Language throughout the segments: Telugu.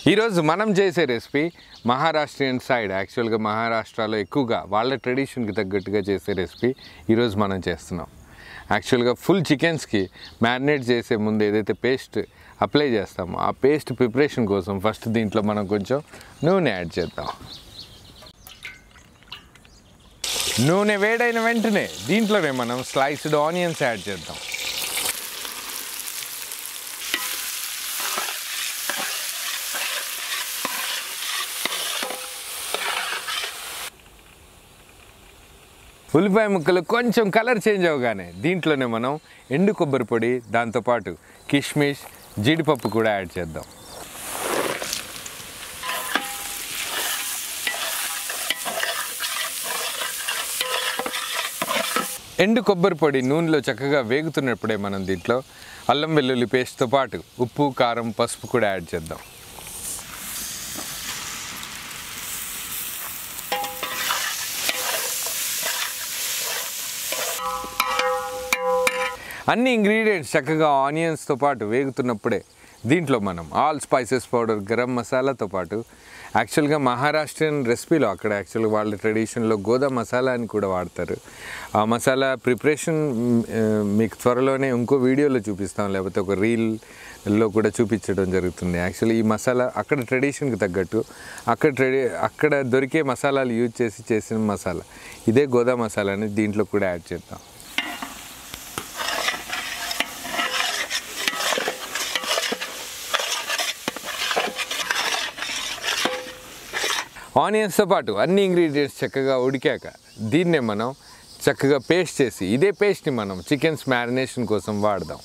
ఈరోజు మనం చేసే రెసిపీ మహారాష్ట్రియన్ సైడ్ యాక్చువల్గా మహారాష్ట్రలో ఎక్కువగా వాళ్ళ ట్రెడిషన్కి తగ్గట్టుగా చేసే రెసిపీ ఈరోజు మనం చేస్తున్నాం యాక్చువల్గా ఫుల్ చికెన్స్కి మ్యారినేట్ చేసే ముందు ఏదైతే పేస్ట్ అప్లై చేస్తామో ఆ పేస్ట్ ప్రిపరేషన్ కోసం ఫస్ట్ దీంట్లో మనం కొంచెం నూనె యాడ్ చేద్దాం నూనె వేడైన వెంటనే దీంట్లోనే మనం స్లైస్డ్ ఆనియన్స్ యాడ్ చేద్దాం ఉల్లిపాయ ముక్కలు కొంచెం కలర్ చేంజ్ అవగానే దీంట్లోనే మనం ఎండు కొబ్బరి పొడి దాంతోపాటు కిష్మిష్ జీడిపప్పు కూడా యాడ్ చేద్దాం ఎండు కొబ్బరి పొడి నూనెలో చక్కగా వేగుతున్నప్పుడే మనం దీంట్లో అల్లం వెల్లుల్లి పేస్ట్తో పాటు ఉప్పు కారం పసుపు కూడా యాడ్ చేద్దాం అన్ని ఇంగ్రీడియంట్స్ చక్కగా ఆనియన్స్తో పాటు వేగుతున్నప్పుడే దీంట్లో మనం ఆల్ స్పైసెస్ పౌడర్ గరం మసాలాతో పాటు యాక్చువల్గా మహారాష్ట్రియన్ రెసిపీలో అక్కడ యాక్చువల్గా వాళ్ళ ట్రెడిషన్లో గోదా మసాలా అని కూడా వాడతారు ఆ మసాలా ప్రిపరేషన్ మీకు త్వరలోనే ఇంకో వీడియోలో చూపిస్తాం లేకపోతే ఒక రీల్లో కూడా చూపించడం జరుగుతుంది యాక్చువల్లీ ఈ మసాలా అక్కడ ట్రెడిషన్కి తగ్గట్టు అక్కడ ట్రెడి అక్కడ దొరికే మసాలాలు యూజ్ చేసి చేసిన మసాలా ఇదే గోదా మసాలాని దీంట్లో కూడా యాడ్ చేద్దాం ఆనియన్స్తో పాటు అన్ని ఇంగ్రీడియంట్స్ చక్కగా ఉడికాక దీన్నే మనం చక్కగా పేస్ట్ చేసి ఇదే పేస్ట్ని మనం చికెన్స్ మ్యారినేషన్ కోసం వాడదాం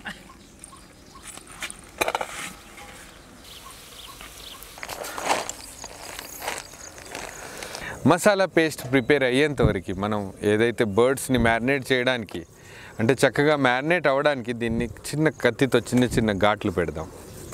మసాలా పేస్ట్ ప్రిపేర్ అయ్యేంత వరకు మనం ఏదైతే బర్డ్స్ని మ్యారినేట్ చేయడానికి అంటే చక్కగా మ్యారినేట్ అవ్వడానికి దీన్ని చిన్న కత్తితో చిన్న చిన్న ఘాట్లు పెడదాం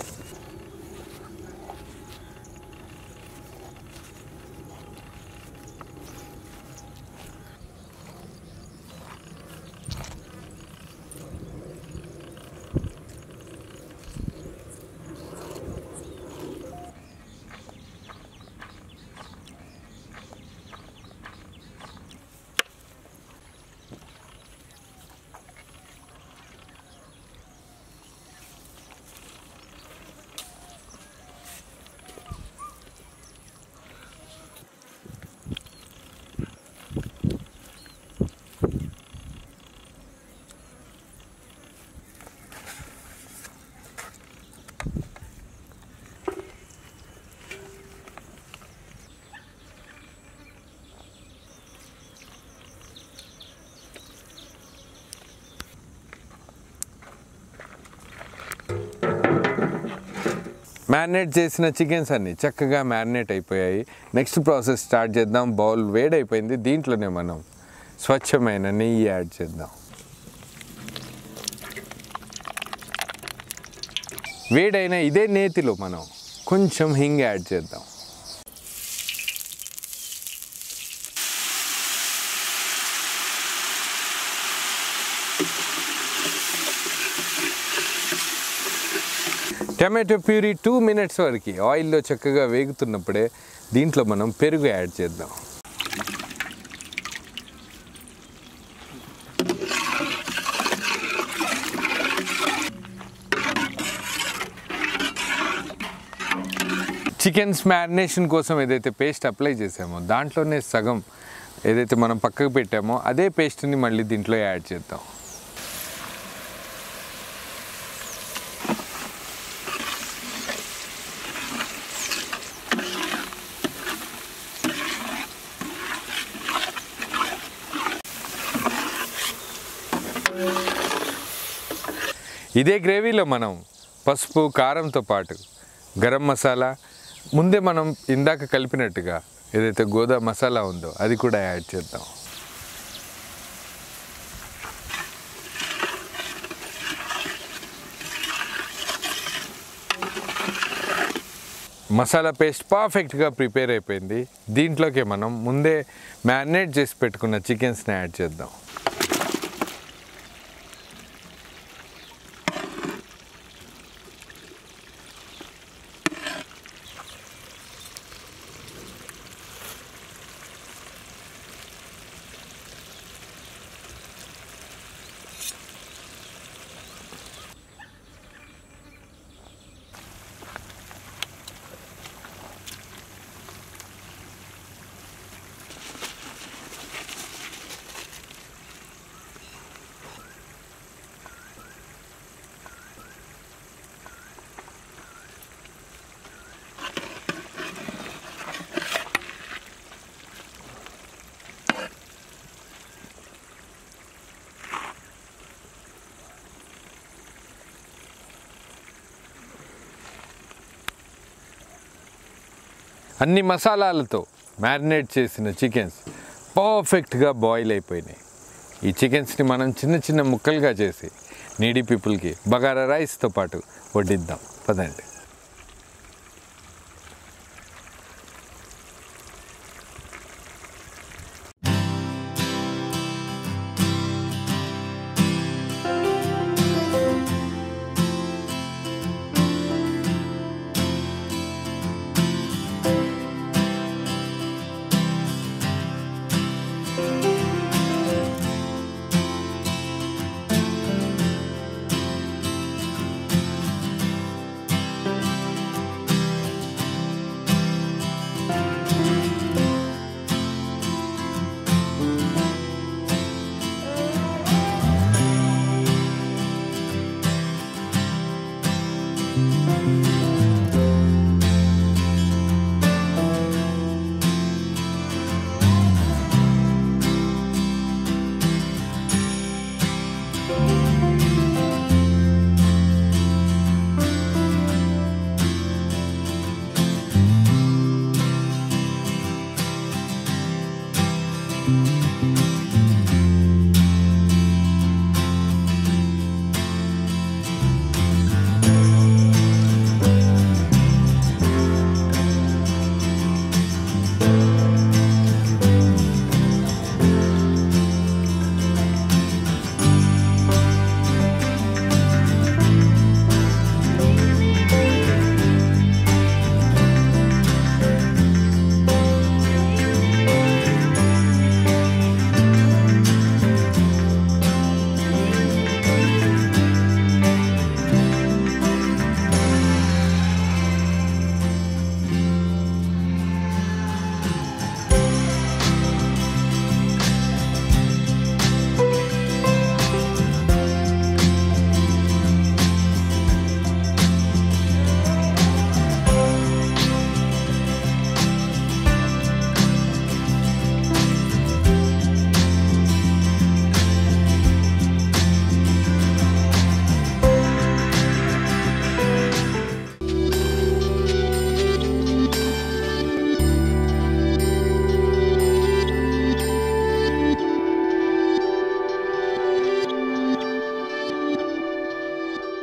మ్యారినేట్ చేసిన చికెన్స్ అన్ని చక్కగా మ్యారినేట్ అయిపోయాయి నెక్స్ట్ ప్రాసెస్ స్టార్ట్ చేద్దాం బౌల్ వేడైపోయింది దీంట్లోనే మనం స్వచ్ఛమైన నెయ్యి యాడ్ చేద్దాం వేడైన ఇదే నేతిలో మనం కొంచెం హింగ్ యాడ్ చేద్దాం టమాటో ప్యూరీ టూ మినిట్స్ వరకు ఆయిల్లో చక్కగా వేగుతున్నప్పుడే దీంట్లో మనం పెరుగు యాడ్ చేద్దాం చికెన్స్ మ్యారినేషన్ కోసం ఏదైతే పేస్ట్ అప్లై చేసామో దాంట్లోనే సగం ఏదైతే మనం పక్కకు పెట్టామో అదే పేస్ట్ని మళ్ళీ దీంట్లో యాడ్ చేద్దాం ఇదే గ్రేవీలో మనం పసుపు కారంతో పాటు గరం మసాలా ముందే మనం ఇందాక కలిపినట్టుగా ఏదైతే గోదా మసాలా ఉందో అది కూడా యాడ్ చేద్దాం మసాలా పేస్ట్ పర్ఫెక్ట్గా ప్రిపేర్ అయిపోయింది దీంట్లోకి మనం ముందే మ్యారినేట్ చేసి పెట్టుకున్న చికెన్స్ని యాడ్ చేద్దాం అన్ని మసాలాలతో మ్యారినేట్ చేసిన చికెన్స్ పర్ఫెక్ట్గా బాయిల్ అయిపోయినాయి ఈ చికెన్స్ని మనం చిన్న చిన్న ముక్కలుగా చేసి నీడీ పీపుల్కి బగారా రైస్తో పాటు వడ్డిద్దాం పదండి